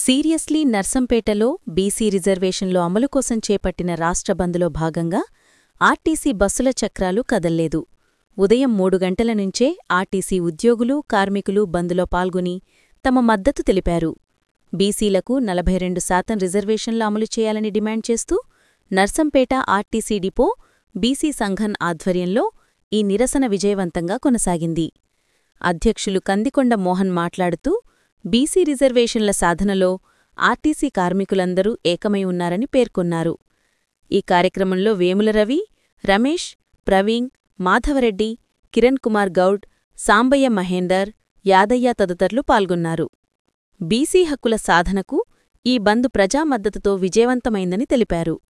seriously నర్సంపేటలో BC రిజర్వేషన్లు అమలు కోసం చేపట్టిన రాష్ట్ర బంద్లో భాగంగా ఆర్టీసీ బస్సుల చక్రాలు కదల్లేదు ఉదయం మూడు గంటల నుంచే ఆర్టీసీ ఉద్యోగులు కార్మికులు బంద్లో పాల్గొని తమ మద్దతు తెలిపారు బీసీలకు నలభై రెండు శాతం రిజర్వేషన్లు అమలు చేయాలని డిమాండ్ చేస్తూ నర్సంపేట ఆర్టీసీ డిపో బీసీ సంఘన్ ఆధ్వర్యంలో ఈ నిరసన విజయవంతంగా కొనసాగింది అధ్యక్షులు కందికొండ మోహన్ మాట్లాడుతూ బీసీ రిజర్వేషన్ల సాధనలో ఆర్టీసీ కార్మికులందరూ ఏకమై ఉన్నారని పేర్కొన్నారు ఈ కార్యక్రమంలో వేముల రవి రమేష్ ప్రవీణ్ మాధవరెడ్డి కిరణ్ కుమార్ గౌడ్ సాంబయ్య మహేందర్ యాదయ్య తదితరులు పాల్గొన్నారు బీసీ హక్కుల సాధనకు ఈ బంద్ ప్రజామద్దతుతో విజయవంతమైందని తెలిపారు